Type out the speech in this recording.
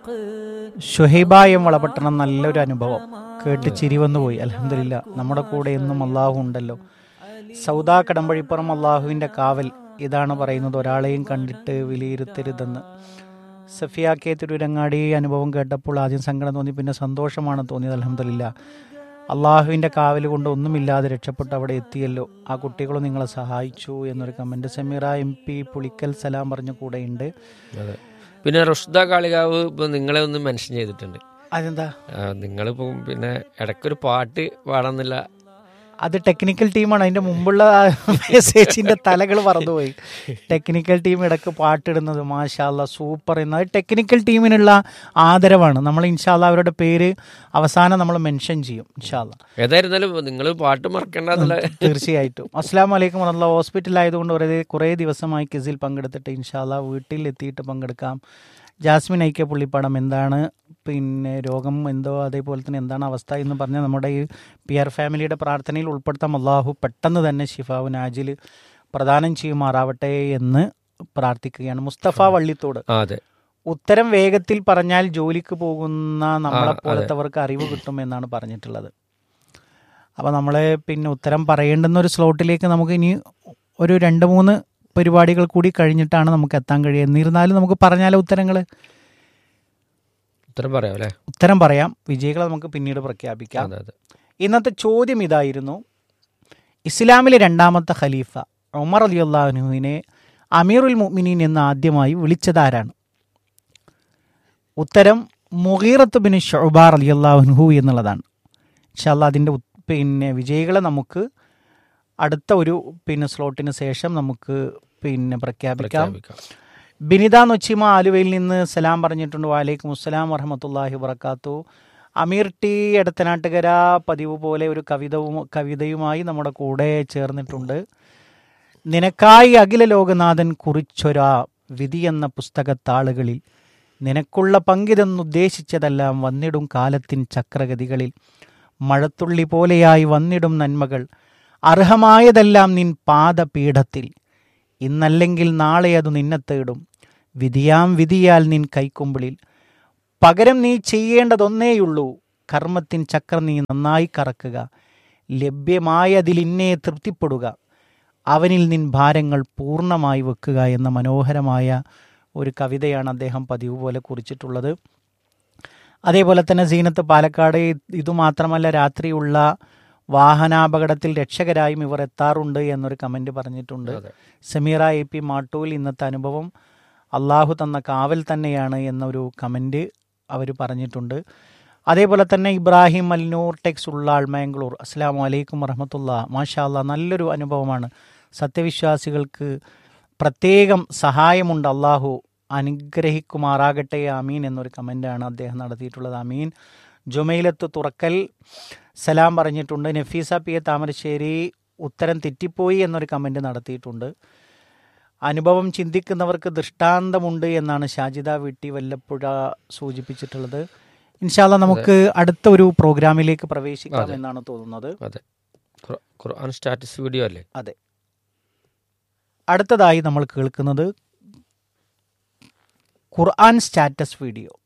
ഷുഹൈബായം വളപട്ടണം നല്ലൊരു അനുഭവം കേട്ട് ചിരി വന്നുപോയി അലഹമില്ല നമ്മുടെ കൂടെ എന്നും അള്ളാഹു ഉണ്ടല്ലോ സൗദാ കടമ്പഴിപ്പുറം അള്ളാഹുവിൻ്റെ കാവൽ ഇതാണ് പറയുന്നത് ഒരാളെയും കണ്ടിട്ട് വിലയിരുത്തരുതെന്ന് സഫിയ കെ തിരുരങ്ങാടി അനുഭവം കേട്ടപ്പോൾ ആദ്യം സങ്കടം തോന്നി പിന്നെ സന്തോഷമാണ് തോന്നിയത് അലഹമില്ല അള്ളാഹുവിൻ്റെ കാവൽ കൊണ്ട് ഒന്നുമില്ലാതെ രക്ഷപ്പെട്ട് അവിടെ എത്തിയല്ലോ ആ കുട്ടികളും നിങ്ങളെ സഹായിച്ചു എന്നൊരു comment Sameera M P Pulikkal സലാം പറഞ്ഞ കൂടെയുണ്ട് അതെ പിന്നെ റുഷ്ദ കാളികാവ് ഇപ്പൊ നിങ്ങളെ ഒന്ന് മെൻഷൻ ചെയ്തിട്ടുണ്ട് അതെന്താ ആ, നിങ്ങളിപ്പോ പിന്നെ ഇടയ്ക്കൊരു പാട്ട് പാടുന്നില്ല അത് ടെക്നിക്കൽ ടീമാണ് അതിന്റെ മുമ്പുള്ള മെസ്സേജിന്റെ തലകൾ പറന്നുപോയി ടെക്നിക്കൽ ടീം ഇടക്ക് പാട്ടിടുന്നത് മാഷാല്ല സൂപ്പർ എന്ന് അത് ടെക്നിക്കൽ ടീമിനുള്ള ആദരവാണ് നമ്മൾ ഇൻഷാല്ല അവരുടെ പേര് അവസാനം നമ്മൾ മെൻഷൻ ചെയ്യും ഇൻഷാല്ല ഏതായിരുന്നാലും നിങ്ങൾ പാട്ട് മറക്കണ്ട എന്നുള്ള തീർച്ചയായിട്ടും അസ്സാം വലൈക്കും വറഹ്മത്തുള്ളാഹി ഹോസ്പിറ്റലായതുകൊണ്ട് കുറേ കുറേ ദിവസമായി കിസിൽ പങ്കെടുത്തിട്ട് ഇൻഷാല്ല വീട്ടിൽ എത്തിയിട്ട് പങ്കെടുക്കാം ജാസ്മിൻ ഐക്യ പുള്ളിപ്പടം എന്താണ് പിന്നെ രോഗം എന്തോ അതേപോലെ തന്നെ എന്താണ് അവസ്ഥ എന്ന് പറഞ്ഞാൽ നമ്മുടെ ഈ പി ആർ ഫാമിലിയുടെ പ്രാർത്ഥനയിൽ ഉൾപ്പെടുത്താം അള്ളാഹു പെട്ടെന്ന് തന്നെ ഷിഫാവ് നാജിൽ പ്രദാനം ചെയ്യുമാറാവട്ടെ എന്ന് പ്രാർത്ഥിക്കുകയാണ് മുസ്തഫ വള്ളിത്തോട് ആ, അതെ ഉത്തരം വേഗത്തിൽ പറഞ്ഞാൽ ജോലിക്ക് പോകുന്ന നമ്മളെ അതെ. പോലത്തവർക്ക് അറിവ് കിട്ടും എന്നാണ് പറഞ്ഞിട്ടുള്ളത് അപ്പോൾ നമ്മൾ പിന്നെ ഉത്തരം പറയേണ്ടുന്ന ഒരു സ്ലോട്ടിലേക്ക് നമുക്ക് ഇനി ഒരു രണ്ട് മൂന്ന് പരിപാടികൾ കൂടി കഴിഞ്ഞിട്ടാണ് നമുക്ക് എത്താൻ കഴിയുക എന്നിരുന്നാലും നമുക്ക് പറഞ്ഞാലോ ഉത്തരങ്ങൾ ഉത്തരം പറയാം അല്ലേ ഉത്തരം പറയാം വിജയികളെ നമുക്ക് പിന്നീട് പ്രഖ്യാപിക്കാം അതെ അതെ ഇന്നത്തെ ചോദ്യം ഇതായിരുന്നു ഇസ്ലാമിലെ രണ്ടാമത്തെ ഖലീഫ ഉമർ അലി അള്ളാഹുനുവിനെ അമീറുൽ മുഅ്മിനീൻ എന്ന് ആദ്യമായി വിളിച്ചതാരാണ് ഉത്തരം മുഗീറത്ത് ബിൻ ഷുബാർ അലി അള്ളാഹുൻഹു എന്നുള്ളതാണ് ഇൻഷാല്ല അതിൻ്റെ ഉത്- പിന്നെ വിജയികളെ നമുക്ക് അടുത്ത ഒരു പിന്നെ സ്ലോട്ടിന് ശേഷം നമുക്ക് പിന്നെ പ്രഖ്യാപിക്കാം പ്രഖ്യാപിക്കാം ബിനിത നൊച്ചിമ ആലുവയിൽ നിന്ന് സലാം പറഞ്ഞിട്ടുണ്ട് വാലൈക്കും അസ്സലാം വറഹമത്തല്ലാഹി വബർക്കാത്തു അമീർ ടി എടത്തനാട്ടുകര പതിവ് പോലെ ഒരു കവിതവും കവിതയുമായി നമ്മുടെ കൂടെ ചേർന്നിട്ടുണ്ട് നിനക്കായി അഖില ലോകനാഥൻ കുറിച്ചൊരാ വിധി എന്ന പുസ്തകത്താളുകളിൽ നിനക്കുള്ള പങ്കിതെന്നുദ്ദേശിച്ചതെല്ലാം വന്നിടും കാലത്തിൻ ചക്രഗതികളിൽ മഴത്തുള്ളി പോലെയായി വന്നിടും നന്മകൾ അർഹമായതെല്ലാം നിൻ പാദപീഠത്തിൽ ഇന്നല്ലെങ്കിൽ നാളെ അത് നിന്നെ തേടും വിധിയാം വിധിയാൽ നിൻ കൈക്കുമ്പിളിൽ പകരം നീ ചെയ്യേണ്ടതൊന്നേയുള്ളൂ കർമ്മത്തിൻ ചക്രം നീ നന്നായി കറക്കുക ലഭ്യമായതിൽ ഇന്നേ തൃപ്തിപ്പെടുക അവനിൽ നിൻ ഭാരങ്ങൾ പൂർണ്ണമായി വെക്കുക എന്ന മനോഹരമായ ഒരു കവിതയാണ് അദ്ദേഹം പതിവ് പോലെ കുറിച്ചിട്ടുള്ളത് അതേപോലെ തന്നെ സീനത്ത് പാലക്കാട് ഇതുമാത്രമല്ല രാത്രിയുള്ള വാഹനാപകടത്തിൽ രക്ഷകരായും ഇവർ എത്താറുണ്ട് എന്നൊരു കമൻറ്റ് പറഞ്ഞിട്ടുണ്ട് അതെ. സമീറ എ പി മാട്ടൂൽ ഇന്നത്തെ അനുഭവം അള്ളാഹു തന്ന കാവൽ തന്നെയാണ് എന്നൊരു കമൻറ്റ് അവർ പറഞ്ഞിട്ടുണ്ട് അതേപോലെ തന്നെ ഇബ്രാഹിം അൽനൂർ ടെക്സ് ഉള്ളാൾ മാംഗ്ലൂർ അസ്സാം വലൈക്കും വറഹമത്തുള്ള മാഷാ അല്ലാ നല്ലൊരു അനുഭവമാണ് സത്യവിശ്വാസികൾക്ക് പ്രത്യേകം സഹായമുണ്ട് അള്ളാഹു അനുഗ്രഹിക്കുമാറാകട്ടെ ആമീൻ എന്നൊരു കമൻ്റാണ് അദ്ദേഹം നടത്തിയിട്ടുള്ളത് ആമീൻ ജുമൈലത്ത് തുറക്കൽ സലാം പറഞ്ഞിട്ടുണ്ട് നഫീസ പി എ താമരശ്ശേരി ഉത്തരം തെറ്റിപ്പോയി എന്നൊരു കമൻറ്റ് നടത്തിയിട്ടുണ്ട് അനുഭവം ചിന്തിക്കുന്നവർക്ക് ദൃഷ്ടാന്തമുണ്ട് എന്നാണ് ഷാജിദ വീട്ടി വല്ലപ്പുഴ സൂചിപ്പിച്ചിട്ടുള്ളത് ഇൻഷാല്ല നമുക്ക് അടുത്ത ഒരു പ്രോഗ്രാമിലേക്ക് പ്രവേശിക്കാം അതെ. എന്നാണ് തോന്നുന്നത് അതെ ഖുർ- ഖുർആൻ സ്റ്റാറ്റസ് വീഡിയോ അല്ലേ അതെ അടുത്തതായി നമ്മൾ കേൾക്കുന്നത് ഖുർആൻ സ്റ്റാറ്റസ് വീഡിയോ